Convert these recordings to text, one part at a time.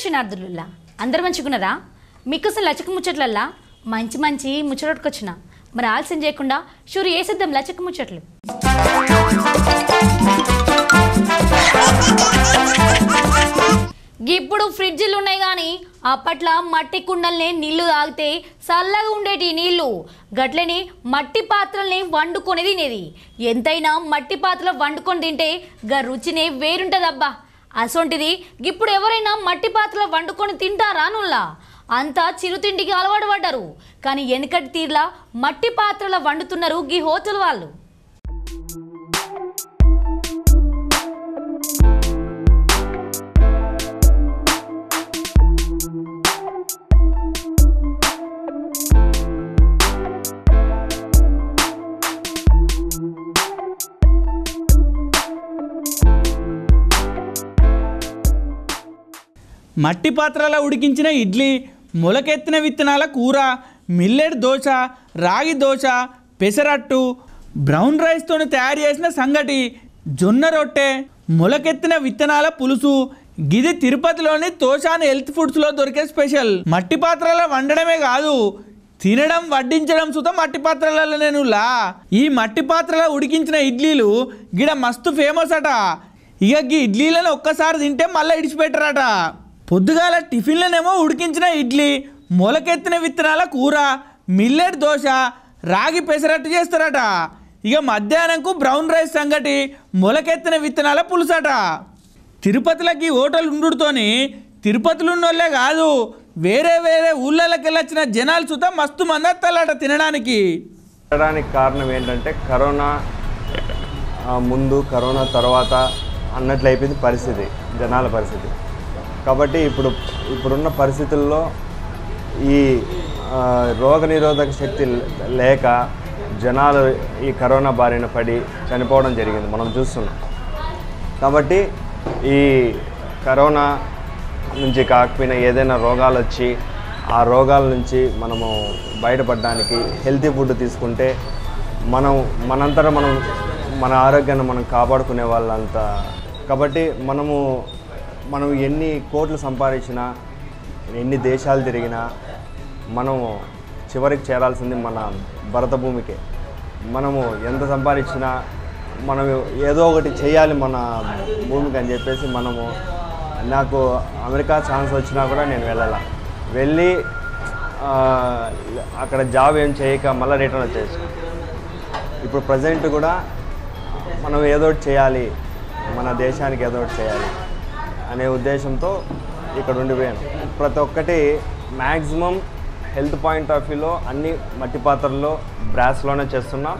దర్శనార్థులల్లా అందరు మంచుకున్నారా మీకోసం లచక ముచ్చట్లల్లా మంచి మంచి ముచ్చటకొచ్చిన మరి ఆలస్యం చేయకుండా షూరు వేసేద్దాం లచక ముచ్చట్లు ఇప్పుడు ఫ్రిడ్జిలు ఉన్నాయి కానీ అప్పట్లో మట్టి కుండల్ని నీళ్లు తాగితే చల్లగా ఉండేటి నీళ్లు గట్లని మట్టి పాత్రల్ని వండుకొని తినేది ఎంతైనా మట్టి పాత్రలో వండుకొని తింటే గా రుచినే వేరుంటదబ్బా అసొంటిది ఇప్పుడు ఎవరైనా మట్టి పాత్రలో వండుకొని తింటారా నుల్లా అంతా చిరుతిండికి అలవాటు పడ్డారు కానీ వెనకటి తీర్లా మట్టి పాత్రలో వండుతున్నారు గీ హోటల్ వాళ్ళు మట్టి పాత్రలో ఉడికించిన ఇడ్లీ మొలకెత్తిన విత్తనాల కూర మిల్లెట్ దోశ రాగి దోశ పెసరట్టు బ్రౌన్ రైస్తో తయారు చేసిన సంగటి జొన్న రొట్టె మొలకెత్తిన విత్తనాల పులుసు గిది తిరుపతిలోని తోషాని హెల్త్ ఫుడ్స్లో దొరికే స్పెషల్ మట్టి పాత్రలో వండడమే కాదు తినడం వడ్డించడం సుతం మట్టి పాత్రలలో నేను లా ఈ మట్టి పాత్రలో ఉడికించిన ఇడ్లీలు గిడ మస్తు ఫేమస్ అట ఇక గీ ఇడ్లీలను ఒక్కసారి తింటే మళ్ళీ ఇడిచిపెట్టరట పొద్దుగాల టిఫిన్లనేమో ఉడికించిన ఇడ్లీ మొలకెత్తిన విత్తనాల కూర మిల్లెట్ దోశ రాగి పెసరట్టు చేస్తారట ఇక మధ్యాహ్నంకు బ్రౌన్ రైస్ సంగటి మొలకెత్తిన విత్తనాల పులుసట తిరుపతిలోకి హోటల్ ఉండుతోని తిరుపతిలో ఉన్నోళ్ళే కాదు వేరే వేరే ఊళ్ళకి వెళ్ళొచ్చిన జనాలు సుతా మస్తు మంది వస్తారట తినడానికి పెట్టడానికి కారణం ఏంటంటే కరోనా ఆ, ముందు కరోనా తర్వాత అన్నట్లు అయిపోయింది పరిస్థితి జనాల పరిస్థితి కాబట్టి ఇప్పుడు ఇప్పుడున్న పరిస్థితుల్లో ఈ ఆ, రోగ నిరోధక శక్తి లేక జనాలు ఈ కరోనా బారిన పడి చనిపోవడం జరిగింది మనం చూస్తున్నాం కాబట్టి ఈ కరోనా నుంచి కాకపోయినా ఏదైనా రోగాలు వచ్చి ఆ రోగాల నుంచి మనము బయటపడడానికి హెల్తీ ఫుడ్ తీసుకుంటే మనం మనంతటా మనం మన ఆరోగ్యాన్ని మనం కాపాడుకునే వాళ్ళంతా కాబట్టి మనము మనం ఎన్ని కోట్లు సంపాదించినా ఎన్ని దేశాలు తిరిగినా మనము చివరికి చేరాల్సింది మన భరత భూమికే మనము ఎంత సంపాదించినా మనం ఏదో ఒకటి చేయాలి మన భూమికి అని చెప్పేసి మనము నాకు అమెరికా ఛాన్స్ వచ్చినా కూడా నేను వెళ్ళాల వెళ్ళి ఆ, అక్కడ జాబ్ ఏం చేయక మళ్ళీ రిటర్న్ వచ్చేసి ఇప్పుడు ప్రజెంట్ కూడా మనం ఏదో ఒకటి చేయాలి మన దేశానికి ఏదో ఒకటి చేయాలి అనే ఉద్దేశంతో ఇక్కడ ఉండిపోయాను ప్రతి ఒక్కటి మ్యాక్సిమం హెల్త్ పాయింట్ ఆఫ్ వ్యూలో అన్ని మట్టి పాత్రల్లో బ్రాస్లోనే చేస్తున్నాం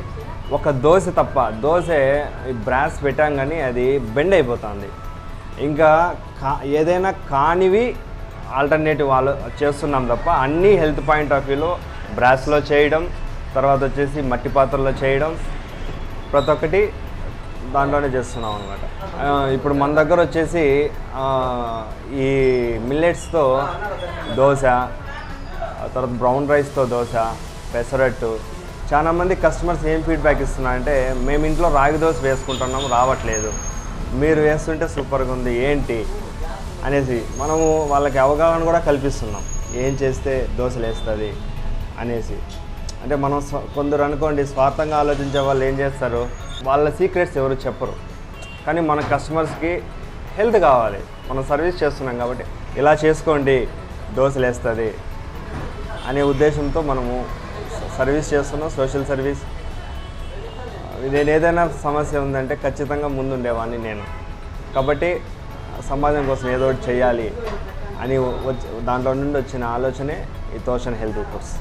ఒక దోశ తప్ప దోశ ఈ బ్రాస్ పెట్టాం కానీ అది బెండ్ అయిపోతుంది ఇంకా కా ఏదైనా కానివి ఆల్టర్నేటివ్ వాళ్ళు చేస్తున్నాం తప్ప అన్నీ హెల్త్ పాయింట్ ఆఫ్ వ్యూలో బ్రాస్లో చేయడం తర్వాత వచ్చేసి మట్టి పాత్రలో చేయడం ప్రతి ఒక్కటి దాంట్లోనే చేస్తున్నాం అనమాట ఇప్పుడు మన దగ్గర వచ్చేసి ఆ, ఈ మిల్లెట్స్తో దోశ ఆ తర్వాత బ్రౌన్ రైస్తో దోశ పెసరట్టు చాలా మంది కస్టమర్స్ ఏం ఫీడ్బ్యాక్ ఇస్తున్నారంటే మేము ఇంట్లో రాగి దోశ వేసుకుంటున్నాం రావట్లేదు మీరు వేస్తుంటే సూపర్గా ఉంది ఏంటి అనేసి మనము వాళ్ళకి అవగాహన కూడా కల్పిస్తున్నాం ఏం చేస్తే దోశలు వేస్తుంది అనేసి అంటే మనం స్వ- కొందరు అనుకోండి స్వార్థంగా ఆలోచించే వాళ్ళు ఏం చేస్తారు వాళ్ళ సీక్రెట్స్ ఎవరు చెప్పరు కానీ మన కస్టమర్స్కి హెల్త్ కావాలి మనం సర్వీస్ చేస్తున్నాం కాబట్టి ఇలా చేసుకోండి దోశలు వేస్తుంది అనే ఉద్దేశంతో మనము స- సర్వీస్ చేస్తున్నాం సోషల్ సర్వీస్ నేను ఏదైనా సమస్య ఉందంటే ఖచ్చితంగా ముందుండేవాడిని నేను కాబట్టి సమాజం కోసం ఏదో ఒకటి చేయాలి అని వచ్చి దాంట్లో నుండి వచ్చిన ఆలోచనే ఈ తోషన్ హెల్త్ కోర్స్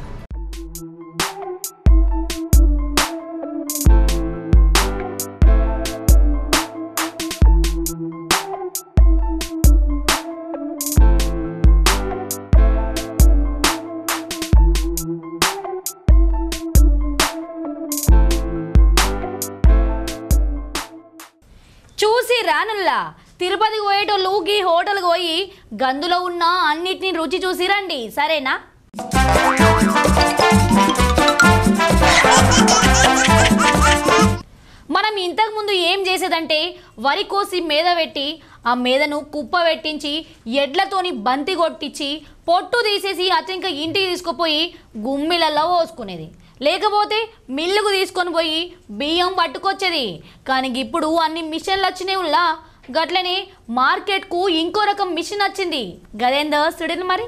చూసి రానుల్లా తిరుపతికి పోయేటోళ్ళు గీ హోటల్కి పోయి గందులో ఉన్న అన్నిటిని రుచి చూసి రండి సరేనా మనం ఇంతకుముందు ఏం చేసేదంటే వరి కోసి మీద పెట్టి ఆ మీదను కుప్ప పెట్టించి ఎడ్లతోని బంతి కొట్టించి పొట్టు తీసేసి అతనిక ఇంటికి తీసుకుపోయి గుమ్మిలలో పోసుకునేది లేకపోతే మిల్లుకు తీసుకొని పోయి బియ్యం పట్టుకొచ్చేది కానీ ఇప్పుడు అన్ని మిషన్లు వచ్చినాయి ఉల్లా గట్లనే మార్కెట్కు ఇంకో రకం మిషన్ వచ్చింది గదేందో సుడిని మరి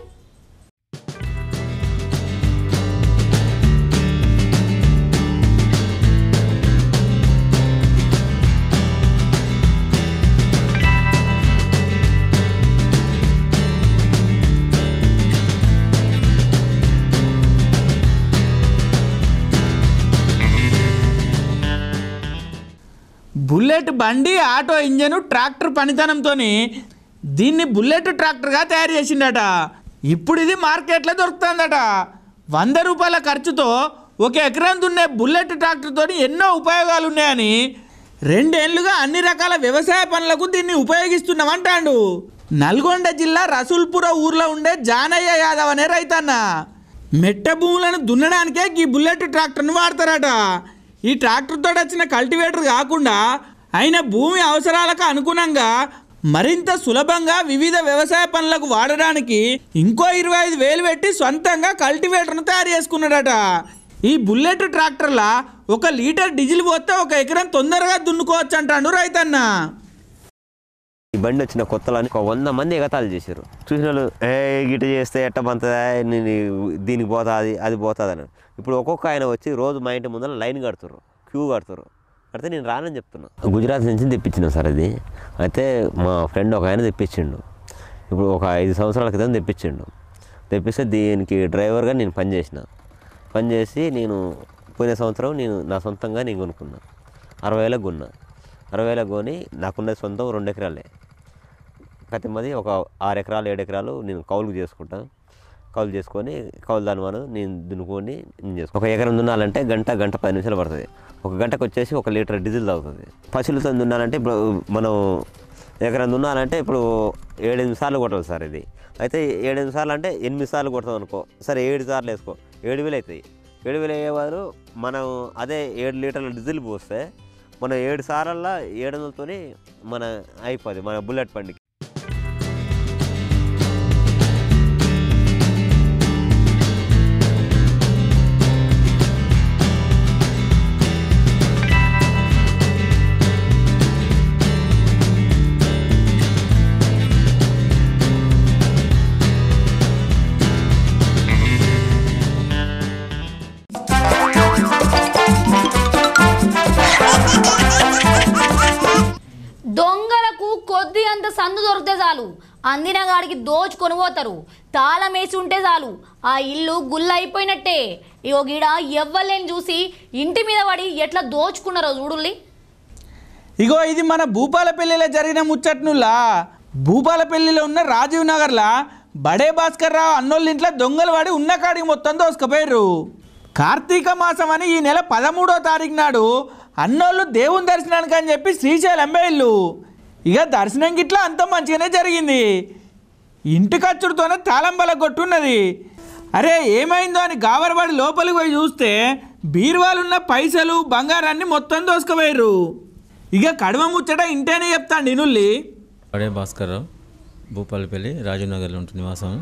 బుల్లెట్ బండి ఆటో ఇంజను ట్రాక్టర్ పనితనంతో దీన్ని బుల్లెట్ ట్రాక్టర్గా తయారు చేసిండట ఇప్పుడు ఇది మార్కెట్లో దొరుకుతుందట వంద రూపాయల ఖర్చుతో ఒక ఎకరం దున్నే బుల్లెట్ ట్రాక్టర్తో ఎన్నో ఉపయోగాలు ఉన్నాయని రెండేళ్లుగా అన్ని రకాల వ్యవసాయ పనులకు దీన్ని ఉపయోగిస్తున్నామంటాడు నల్గొండ జిల్లా రసూల్పుర ఊర్లో ఉండే జానయ్య యాదవ్ అనే రైతన్న మెట్ట భూములను దున్నడానికే ఈ బుల్లెట్ ట్రాక్టర్ను వాడతారట ఈ ట్రాక్టర్తో వచ్చిన కల్టివేటర్ కాకుండా ఆయన భూమి అవసరాలకు అనుగుణంగా మరింత సులభంగా వివిధ వ్యవసాయ పనులకు వాడడానికి ఇంకో ఇరవై ఐదు వేలు పెట్టి సొంతంగా కల్టివేటర్ను తయారు చేసుకున్నాడట ఈ బుల్లెట్ ట్రాక్టర్లా ఒక లీటర్ డీజిల్ పోతే ఒక ఎకరం తొందరగా దున్నుకోవచ్చు అంటాడు రైతన్న ఈ బండి వచ్చిన కొత్తలో ఒక వంద మంది ఎగతాళి చేశారు చూసిన వాళ్ళు ఏ గిట చేస్తే ఎట్ట పంతదా నేను దీనికి పోతా అది అది పోతుంది అని ఇప్పుడు ఒక్కొక్క ఆయన వచ్చి రోజు మా ఇంటి ముందర లైన్ కడుతురు క్యూ కడుతురు కడితే నేను రానని చెప్తున్నా గుజరాత్ నుంచి తెప్పించిన సార్ అది అయితే మా ఫ్రెండ్ ఒక ఆయన తెప్పించిండు ఇప్పుడు ఒక ఐదు సంవత్సరాల క్రితం తెప్పించిండు తెప్పిస్తే దీనికి డ్రైవర్గా నేను పనిచేసిన పనిచేసి నేను పోయిన సంవత్సరం నేను నా సొంతంగా నేను కొనుక్కున్నా అరవై వేలకు కొన్నా అరవై వేలకు కొని నాకున్న సొంతం రెండు ఎకరాలే ప్రతి మంది ఒక ఆరు ఎకరాలు ఏడు ఎకరాలు నేను కౌలుకు చేసుకుంటా కౌలు చేసుకొని కౌలు దాని మనం నేను దున్నుకొని నేను చేసుకుంటా ఒక ఎకరం దున్నాలంటే గంట గంట పది నిమిషాలు పడుతుంది ఒక గంటకు వచ్చేసి ఒక లీటర్ డీజిల్ తాగుతుంది పశువులతో దున్నాలంటే ఇప్పుడు మనం ఎకరం దున్నాలంటే ఇప్పుడు ఏడెనిమిది సార్లు కొట్టాలి సార్ ఇది అయితే ఏడెనిమిది సార్లు అంటే ఎనిమిది సార్లు కొడతాం అనుకో సరే ఏడు సార్లు వేసుకో ఏడు వేలు అవుతాయి ఏడు వేలు అయ్యేవారు మనం అదే ఏడు లీటర్ల డీజిల్ పోస్తే మనం ఏడు సార్లల్లో ఏడు వందలతోని మన అయిపోద్ది మన బుల్లెట్ బండికి దొంగలకు కొద్ది అంత సందు దొరికితే చాలు అందిన గాడికి దోచుకొని పోతారు తాళం వేసి ఉంటే చాలు ఆ ఇల్లు గుల్ల అయిపోయినట్టే ఇగో గీడ ఎవ్వలేని చూసి ఇంటి మీద పడి ఎట్లా దోచుకున్నారో చూడుల్లి ఇగో ఇది మన భూపాలపల్లిలో జరిగిన ముచ్చట్నులా భూపాలపల్లిలో ఉన్న రాజీవ్ నగర్లా బడే భాస్కర్ రావు అన్నోళ్ళ ఇంట్లో దొంగలు పడి ఉన్న కాడికి మొత్తం దోసుకుపోయారు కార్తీక మాసం అని ఈ నెల పదమూడో తారీఖు నాడు అన్నోళ్ళు దేవుని దర్శనానికి అని చెప్పి శ్రీశైలం ఇల్లు ఇక దర్శనం గిట్లా అంత మంచిగానే జరిగింది ఇంటి ఖర్చుడితోనే తాళం బల కొట్టున్నది అరే ఏమైందో అని గాబరబడి లోపలికి పోయి చూస్తే బీరువాలున్న పైసలు బంగారాన్ని మొత్తం దోసుకుపోయారు ఇక కడమ ముచ్చట ఇంటేనే చెప్తాను నినుల్లి పడే భాస్కర్ రావు భూపాలపల్లి రాజీవ్నగర్లో ఉంటుంది నివాసం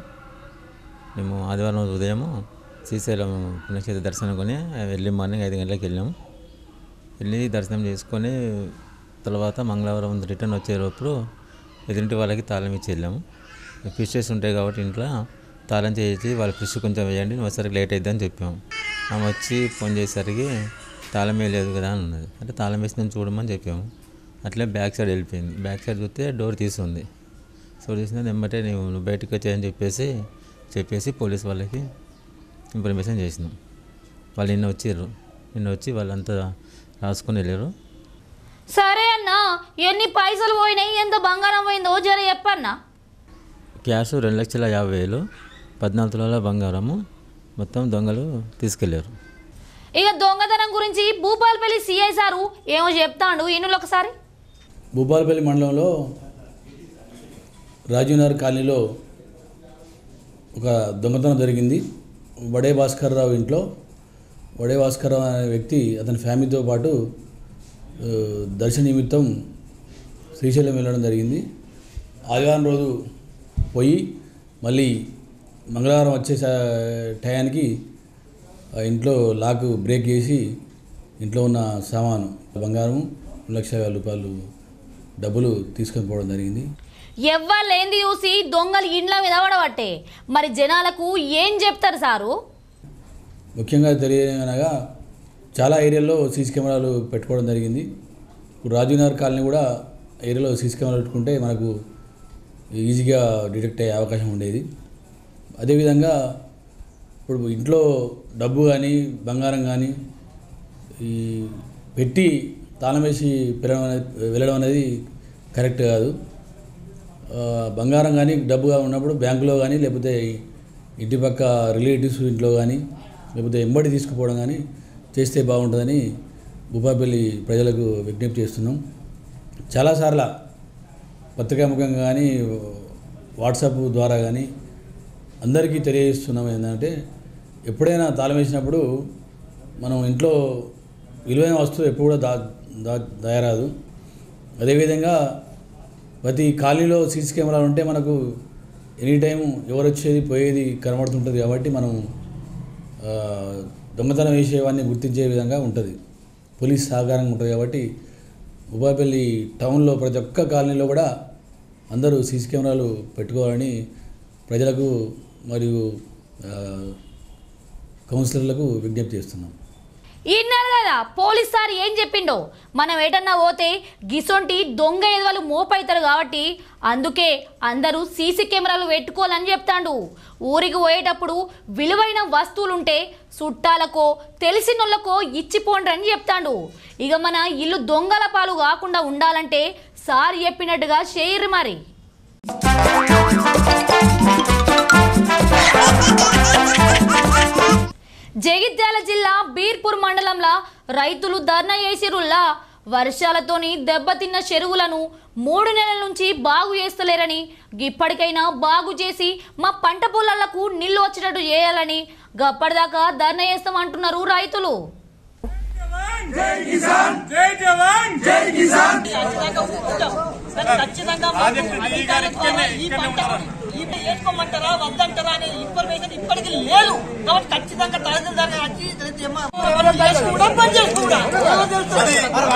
మేము ఆదివారం రోజు ఉదయం శ్రీశైలం పుణ్యక్షేత్ర దర్శనం కొని ఎర్లీ మార్నింగ్ ఐదు గంటలకు వెళ్ళాము వెళ్ళి దర్శనం చేసుకొని తర్వాత మంగళవారం రిటర్న్ వచ్చేటప్పుడు ఎదురింటి వాళ్ళకి తాళం ఇచ్చి వెళ్ళాము ఫిషెస్ ఉంటాయి కాబట్టి ఇంట్లో తాళం చేసి వాళ్ళ ఫిష్ కొంచెం వేయండి నువ్వు వచ్చేసరికి లేట్ అవుతుందని చెప్పాము ఆమె వచ్చి ఫోన్ చేసేసరికి తాళం వేయలేదు కదా అని ఉన్నది అంటే తాళం వేసి నేను చూడమని చెప్పాము అట్లే బ్యాక్ సైడ్ వెళ్ళిపోయింది బ్యాక్ సైడ్ చూస్తే డోర్ తీసుంది సో తీసిన వెంబటే నువ్వు నువ్వు బయటకు వచ్చాయని చెప్పేసి చెప్పేసి పోలీస్ వాళ్ళకి ఇన్ఫర్మేషన్ చేసినాం వాళ్ళు నిన్న వచ్చారు నిన్న వచ్చి వాళ్ళంతా రాసుకొని వెళ్ళారు సరే అన్న ఎన్ని పైసలు పోయినాయి ఎంత బంగారం పోయిందో జర చెప్పన్నా క్యాష్ రెండు లక్షల యాభై వేలు పద్నాలుగు తులాల బంగారము మొత్తం దొంగలు తీసుకెళ్లారు ఇక దొంగతనం గురించి భూపాలపల్లి సిఐ సారు ఏమో చెప్తాడు ఇన్నులు ఒకసారి భూపాలపల్లి మండలంలో రాజీవ్నగర్ కాలనీలో ఒక దొంగతనం జరిగింది వడే భాస్కర్ రావు ఇంట్లో వడే భాస్కర్ రావు అనే వ్యక్తి అతని ఫ్యామిలీతో పాటు ఆ, దర్శన నిమిత్తం శ్రీశైలం వెళ్ళడం జరిగింది ఆదివారం రోజు పోయి మళ్ళీ మంగళవారం వచ్చే సా- టయానికి ఆ ఇంట్లో లాక్ బ్రేక్ చేసి ఇంట్లో ఉన్న సామాను బంగారం రెండు లక్షల యాభై రూపాయలు డబ్బులు తీసుకొని పోవడం జరిగింది ఎవ్వలేంది చూసి దొంగలు ఇండ్ల మీద పడబట్టే మరి జనాలకు ఏం చెప్తారు సారు ముఖ్యంగా తెలియనగా చాలా ఏరియాల్లో సీసీ కెమెరాలు పెట్టుకోవడం జరిగింది ఇప్పుడు రాజీవ్నగర్ కాలనీ కూడా ఏరియాలో సీసీ కెమెరా పెట్టుకుంటే మనకు ఈజీగా డిటెక్ట్ అయ్యే అవకాశం ఉండేది అదేవిధంగా ఇప్పుడు ఇంట్లో డబ్బు కానీ బంగారం కానీ ఈ పెట్టి తాళం వేసి పిలవడం అనేది వెళ్ళడం అనేది కరెక్ట్ కాదు ఆ, బంగారం కానీ డబ్బుగా ఉన్నప్పుడు బ్యాంకులో కానీ లేకపోతే ఇంటి పక్క రిలేటివ్స్ ఇంట్లో కానీ లేకపోతే ఎంబడి తీసుకుపోవడం కానీ చేస్తే బాగుంటుందని భూపాపల్లి ప్రజలకు విజ్ఞప్తి చేస్తున్నాం చాలాసార్లు పత్రికాముఖంగా కానీ వాట్సాప్ ద్వారా కానీ అందరికీ తెలియజేస్తున్నాం ఏంటంటే ఎప్పుడైనా తాళం వేసినప్పుడు మనం ఇంట్లో విలువైన వస్తువు ఎప్పుడు కూడా దా దా దాయరాదు అదేవిధంగా ప్రతి కాలనీలో సీసీ కెమెరాలు ఉంటే మనకు ఎనీ టైం ఎవరు వచ్చేది పోయేది కనబడుతుంటుంది కాబట్టి మనం ఆ, దొంగతనం వేసేవాన్ని గుర్తించే విధంగా ఉంటుంది పోలీస్ సహకారంగా ఉంటుంది కాబట్టి ఉపాపల్లి టౌన్లో ప్రతి ఒక్క కాలనీలో కూడా అందరూ సీసీ కెమెరాలు పెట్టుకోవాలని ప్రజలకు మరియు ఆ, కౌన్సిలర్లకు విజ్ఞప్తి చేస్తున్నాం ఇన్నారు కదా పోలీస్ సార్ ఏం చెప్పిండో మనం ఏటన్నా పోతే గిసొంటి దొంగ ఎదవలు మోపైతారు కాబట్టి అందుకే అందరూ సీసీ కెమెరాలు పెట్టుకోవాలని చెప్తాండు ఊరికి పోయేటప్పుడు విలువైన వస్తువులుంటే చుట్టాలకో తెలిసినోళ్ళకో ఇచ్చిపోండి అని చెప్తాండు ఇక మన ఇల్లు దొంగల పాలు కాకుండా ఉండాలంటే సార్ చెప్పినట్టుగా చేయరు మరి జగిత్యాల జిల్లా బీర్పూర్ మండలంలో రైతులు ధర్నా చేసిరుల్లా వర్షాలతోని దెబ్బతిన్న చెరువులను మూడు నెలల నుంచి బాగు చేస్తలేరని ఇప్పటికైనా బాగు చేసి మా పంట పొలాలకు నీళ్లు వచ్చేటట్టు చేయాలని గప్పటిదాకా ధర్నా చేస్తామంటున్నారు రైతులు ఖచ్చితంగా ఈ పంట ఈ వేసుకోమంటారా వద్దంటారా అనే ఇన్ఫర్మేషన్ ఇప్పటికీ లేదు కాబట్టి ఖచ్చితంగా తహసీల్దార్ వచ్చి చేసుకుంటా పని చేసుకుంటా ఎవరు తెలుస్తుంది?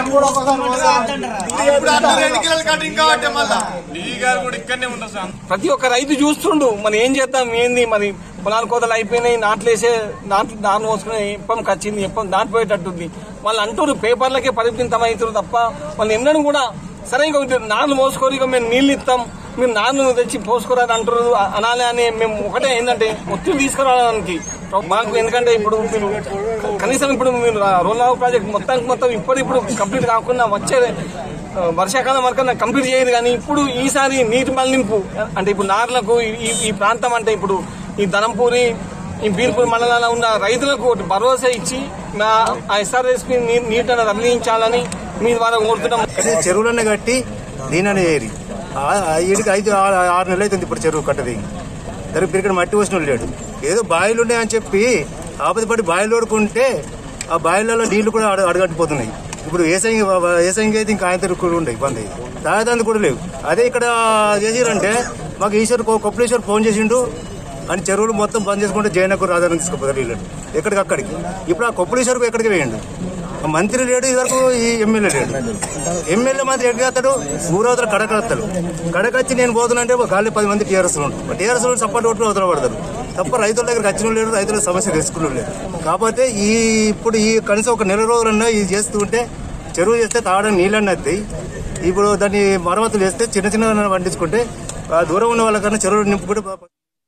ప్రతి ఒక్క రైతు చూస్తుండు మరి ఏం చేద్దాం ఏంది మరి పొలాల కోతలు అయిపోయినాయి నాట్లేసే నాట్లు నాట్లు మోసుకుని ఎప్పం కచ్చింది ఎప్పం దాటిపోయేటట్టుంది వాళ్ళు అంటారు పేపర్లకే పరిమితం అవుతారు తప్ప వాళ్ళు ఎన్నడూ కూడా సరే ఇంకొకటి నాన్ను మోసుకోరు ఇక మేము నీళ్ళు ఇస్తాం మీరు నాన్ను తెచ్చి పోసుకోరని అంటారు అనాలి అని మేము ఒకటే ఏంటంటే ఒత్తిడి తీసుకురావడానికి మాకు ఎందుకంటే ఇప్పుడు మీరు కనీసం ఇప్పుడు మీరు రోల్ ప్రాజెక్ట్ మొత్తానికి మొత్తం ఇప్పుడు ఇప్పుడు కంప్లీట్ కాకుండా వచ్చే ఆ, వర్షాకాలం వరకు కంప్లీట్ చేయదు కానీ ఇప్పుడు ఈసారి నీటి మళ్లింపు అంటే ఇప్పుడు నార్లకు ఈ ఈ ప్రాంతం అంటే ఇప్పుడు ఈ ధనంపూరి ఈ బీర్పూర్ మండలాల్లో ఉన్న రైతులకు ఒకటి భరోసా ఇచ్చి మా ఆ ఎస్ఆర్ఎస్పి నీటిని రగిలించాలని మీ ద్వారా కోరుతున్నాం కనీసం చెరువులన్నీ కట్టి దీననే ఏరి ఈడికి ఐదు ఆ- ఆరు నెలలు అవుతుంది ఇప్పుడు చెరువు కట్టది దానికి పిరికడ మట్టి వచ్చిన వాడు లేడు ఏదో బావిలు ఉన్నాయని చెప్పి ఆపద పడి బావిలు ఓడుకుంటే ఆ బావిలలో నీళ్లు కూడా అడ అడగట్టిపోతున్నాయి ఇప్పుడు ఏసంగి ఏసంగి అయితే ఇంకా ఆయన కూడా ఉండే ఇబ్బంది తాగేదానికి కూడా లేవు అదే ఇక్కడ చేసిరంటే మాకు ఈశ్వర్ కో- కొప్పలేశ్వర్ ఫోన్ చేసిండు అని చెరువులు మొత్తం బంద్ చేసుకుంటే జయనగర్ రాధారం తీసుకుపోతారు వీళ్ళు ఎక్కడికక్కడికి ఇప్పుడు ఆ కొప్పలేశ్వరకు ఎక్కడికి వేయండు ఆ మంత్రి లేడు ఇదివరకు ఈ ఎమ్మెల్యే లేడు ఎమ్మెల్యే మంత్రి ఎక్కడికి వస్తాడు ఊరవతల కడకడతాడు కడకొచ్చి నేను పోతున్నంటే ఒక గాలి పది మంది టీఆర్ఎస్ ఉంటారు టీఆర్ఎస్ సపోర్ట్ ఓట్లు అవతల పడతారు తప్ప రైతుల దగ్గర వచ్చిన లేడు రైతుల సమస్య తెలుసుకున్న లేడు కాకపోతే ఈ ఇప్పుడు ఈ కనీసం ఒక నెల రోజులన్నా ఇది చేస్తూ ఉంటే చెరువు చేస్తే తాగడానికి నీళ్ళన్నీ వస్తాయి ఇప్పుడు దాన్ని మరమ్మతులు చేస్తే చిన్న చిన్న పండించుకుంటే ఆ దూరం ఉన్న వాళ్ళకన్నా చెరువులు నింపుకుంటే బాగా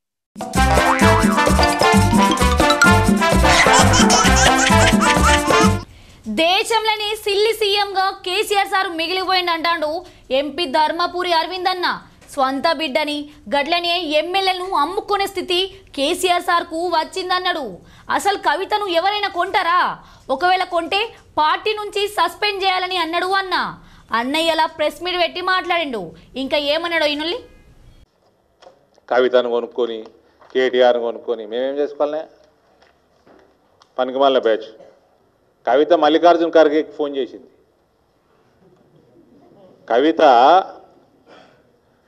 దేశంలోని సిల్లి సీఎంగా కేసీఆర్ సార్ మిగిలిపోయింది అంటాడు ఎంపీ ధర్మపురి అరవింద్ అన్న స్వంత బిడ్డని గట్లనే ఎమ్మెల్యేలను అమ్ముకునే స్థితి కేసీఆర్ సార్కు వచ్చిందన్నాడు అసలు కవితను ఎవరైనా కొంటారా ఒకవేళ కొంటే పార్టీ నుంచి సస్పెండ్ చేయాలని అన్నాడు అన్న అన్నయ్యలా ప్రెస్ మీట్ పెట్టి మాట్లాడిండు ఇంకా ఏమన్నాడు ఈయనల్ని కవితను కొనుక్కొని కేటీఆర్ని కొనుక్కొని మేమేం చేసుకోవాలనే పనికిమాలిన బ్యాచ్ కవిత మల్లికార్జున ఖర్గేకి ఫోన్ చేసింది కవిత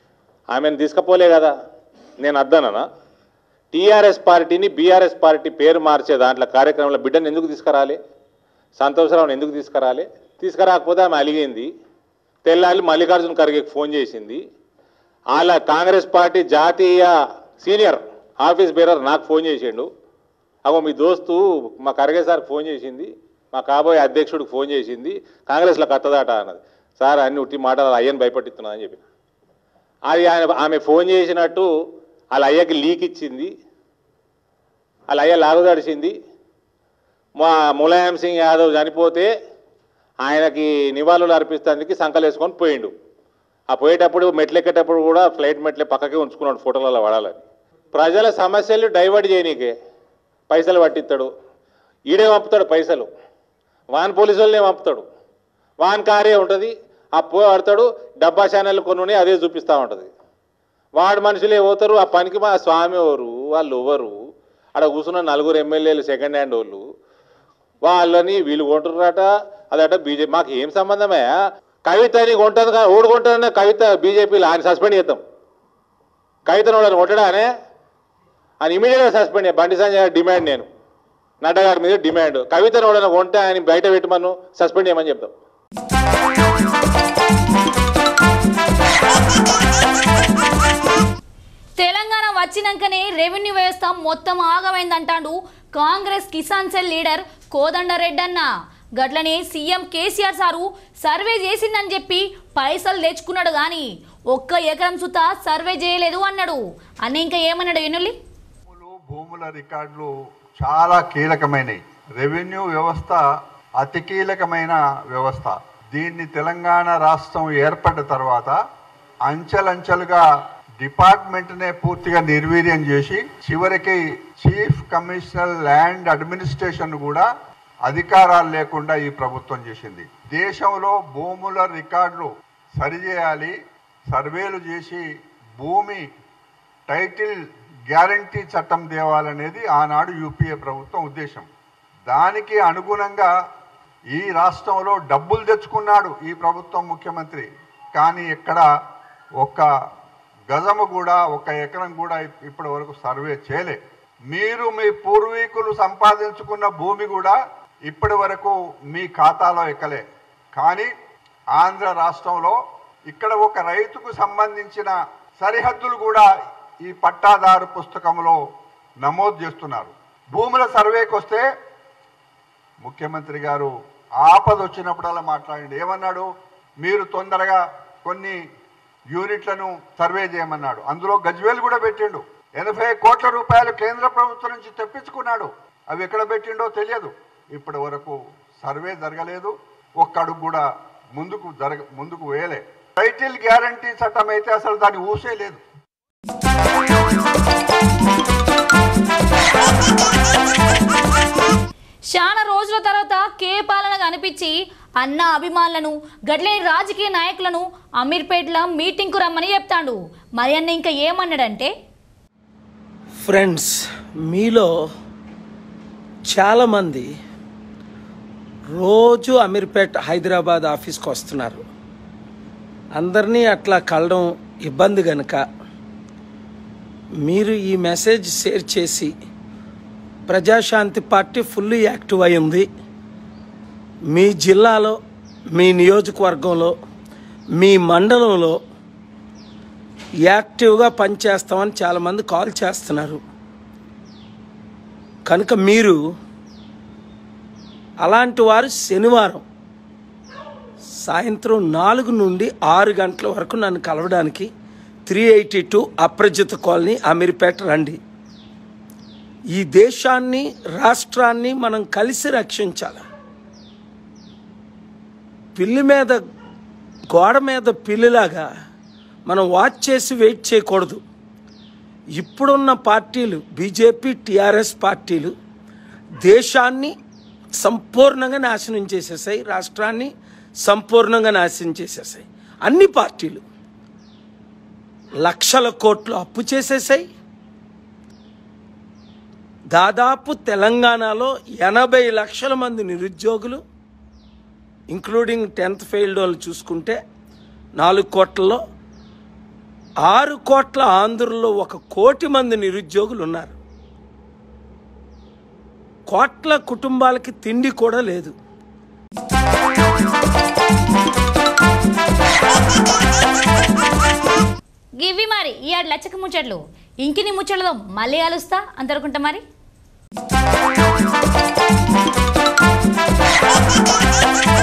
ఆమెను తీసుకుపోలే కదా నేను అద్దననా టీఆర్ఎస్ పార్టీని బీఆర్ఎస్ పార్టీ పేరు మార్చే దాంట్లో కార్యక్రమంలో బిడ్డను ఎందుకు తీసుకురాలి సంతోషరావుని ఎందుకు తీసుకురాలి తీసుకురాకపోతే ఆమె అలిగింది తెల్లాలి మల్లికార్జున ఖర్గేకి ఫోన్ చేసింది వాళ్ళ కాంగ్రెస్ పార్టీ జాతీయ సీనియర్ ఆఫీస్ బేరర్ నాకు ఫోన్ చేసిండు అగో మీ దోస్తు మా ఖర్గే సార్ ఫోన్ చేసింది మా కాబోయే అధ్యక్షుడికి ఫోన్ చేసింది కాంగ్రెస్లో కత్తదాట అన్నది సార్ అన్ని ఉట్టి మాటలు అయ్యని భయపట్టిస్తున్నా అని చెప్పి అది ఆయన ఆమె ఫోన్ చేసినట్టు వాళ్ళ అయ్యకి లీక్ ఇచ్చింది వాళ్ళ అయ్య లాగుదడిచింది మా ములాయం సింగ్ యాదవ్ చనిపోతే ఆయనకి నివాళులు అర్పిస్తానికి సంకలేసుకొని పోయిండు ఆ పోయేటప్పుడు మెట్లు ఎక్కేటప్పుడు కూడా ఫ్లైట్ మెట్లే పక్కకే ఉంచుకున్నాడు ఫోటోలలో వాడాలని ప్రజల సమస్యలు డైవర్ట్ చేయనీకే పైసలు పట్టిస్తాడు ఈడే పంపుతాడు పైసలు వాన్ పోలీసు వాళ్ళనే పంపుతాడు వాన్ కారే ఉంటుంది ఆ పో పడతాడు డబ్బా ఛానల్ కొన్ని అదే చూపిస్తూ ఉంటుంది వాడు మనుషులే పోతారు ఆ పనికి మా స్వామి ఎవరు వాళ్ళు ఎవరు అక్కడ కూర్చున్న నలుగురు ఎమ్మెల్యేలు సెకండ్ హ్యాండ్ వాళ్ళు వాళ్ళని వీళ్ళు కొంటున్నారట అదట బీజేపీ మాకు ఏం సంబంధమే కవితని కొంటుంది కానీ ఓడి కొంటానన్న కవిత బీజేపీలో ఆయన సస్పెండ్ చేద్దాం కవితను వాళ్ళని కొట్టడానే ఆయన ఇమీడియట్గా సస్పెండ్ చేయ బండి సంజయ్ గారి డిమాండ్ నేను నడ్డా గారి మీద డిమాండ్ కవితను వాళ్ళని కొంటే ఆయన బయట పెట్టమను సస్పెండ్ చేయమని చెప్తాం తెలంగాణ వచ్చినాకనే రెవెన్యూ వ్యవస్థ మొత్తం ఆగమైందంటాడు కాంగ్రెస్ కిసాన్ సెల్ లీడర్ కోదండరెడ్డి అన్న గట్లనే సీఎం కేసీఆర్ సారు సర్వే చేసిందని చెప్పి పైసలు తెచ్చుకున్నాడు కానీ ఒక్క ఎకరం సుత సర్వే చేయలేదు అన్నాడు అన్న ఇంకా ఏమన్నాడు ఎనుల్లి భూముల రికార్డులు చాలా కీలకమైనవి రెవెన్యూ వ్యవస్థ అతి కీలకమైన వ్యవస్థ దీన్ని తెలంగాణ రాష్ట్రం ఏర్పడిన తర్వాత అంచెలంచెలుగా డిపార్ట్మెంట్నే పూర్తిగా నిర్వీర్యం చేసి చివరికి చీఫ్ కమిషనర్ ల్యాండ్ అడ్మినిస్ట్రేషన్ కూడా అధికారాలు లేకుండా ఈ ప్రభుత్వం చేసింది దేశంలో భూముల రికార్డులు సరిచేయాలి సర్వేలు చేసి భూమి టైటిల్ గ్యారంటీ చట్టం తేవాలనేది ఆనాడు యూపీఏ ప్రభుత్వం ఉద్దేశం దానికి అనుగుణంగా ఈ రాష్ట్రంలో డబ్బులు తెచ్చుకున్నాడు ఈ ప్రభుత్వం ముఖ్యమంత్రి కానీ ఇక్కడ ఒక్క గజము కూడా ఒక ఎకరం కూడా ఇప్పటి వరకు సర్వే చేయలే మీరు మీ పూర్వీకులు సంపాదించుకున్న భూమి కూడా ఇప్పటి వరకు మీ ఖాతాలో ఎక్కలే కానీ ఆంధ్ర రాష్ట్రంలో ఇక్కడ ఒక రైతుకు సంబంధించిన సరిహద్దులు కూడా ఈ పట్టాదారు పుస్తకంలో నమోదు చేస్తున్నారు భూముల సర్వేకి వస్తే ముఖ్యమంత్రి గారు ఆపద వచ్చినప్పుడల్లా మాట్లాడండి ఏమన్నాడు మీరు తొందరగా కొన్ని యూనిట్లను సర్వే చేయమన్నాడు అందులో గజ్వేల్ కూడా పెట్టిండు ఎనభై కోట్ల రూపాయలు కేంద్ర ప్రభుత్వం నుంచి తెప్పించుకున్నాడు అవి ఎక్కడ పెట్టిండో తెలియదు ఇప్పటి వరకు సర్వే జరగలేదు ఒక్క అడుగు కూడా ముందుకు జరగ ముందుకు వేయలే టైటిల్ గ్యారంటీ చట్టం అయితే అసలు దాన్ని ఊసే లేదు చాలా రోజుల తర్వాత కే పాలన కనిపించి అన్న అభిమానులను గట్లేని రాజకీయ నాయకులను అమీర్పేట్ల మీటింగ్కు రమ్మని చెప్తాడు మరి అన్న ఇంకా ఏమన్నాడంటే ఫ్రెండ్స్ మీలో చాలామంది రోజు అమీర్పేట్ హైదరాబాద్ ఆఫీస్కి వస్తున్నారు అందరినీ అట్లా కలడం ఇబ్బంది కనుక మీరు ఈ మెసేజ్ షేర్ చేసి ప్రజాశాంతి పార్టీ ఫుల్ యాక్టివ్ అయి ఉంది మీ జిల్లాలో మీ నియోజకవర్గంలో మీ మండలంలో యాక్టివ్గా పనిచేస్తామని చాలామంది కాల్ చేస్తున్నారు కనుక మీరు అలాంటి వారు శనివారం సాయంత్రం నాలుగు నుండి ఆరు గంటల వరకు నన్ను కలవడానికి three eighty two Aparajita colony Ameerpet రండి ఈ దేశాన్ని రాష్ట్రాన్ని మనం కలిసి రక్షించాలి పిల్లి మీద గోడ మీద పిల్లిలాగా మనం వాచ్ చేసి వెయిట్ చేయకూడదు ఇప్పుడున్న పార్టీలు బీజేపీ టీఆర్ఎస్ పార్టీలు దేశాన్ని సంపూర్ణంగా నాశనం చేసేసాయి రాష్ట్రాన్ని సంపూర్ణంగా నాశనం చేసేసాయి అన్ని పార్టీలు లక్షల కోట్లు అప్పు చేసేసాయి దాదాపు తెలంగాణలో ఎనభై లక్షల మంది నిరుద్యోగులు ఇంక్లూడింగ్ టెన్త్ ఫెయిల్డ్ వాళ్ళు చూసుకుంటే నాలుగు కోట్లలో ఆరు కోట్ల ఆంధ్రుల్లో ఒక కోటి మంది నిరుద్యోగులు ఉన్నారు కోట్ల కుటుంబాలకి తిండి కూడా లేదు గివి మరి ఈ ఆడు లచ్చక ముచ్చట్లు ఇంకిని ముచ్చట్లతో మళ్ళీ కలుస్తా అంతనుకుంటా మరి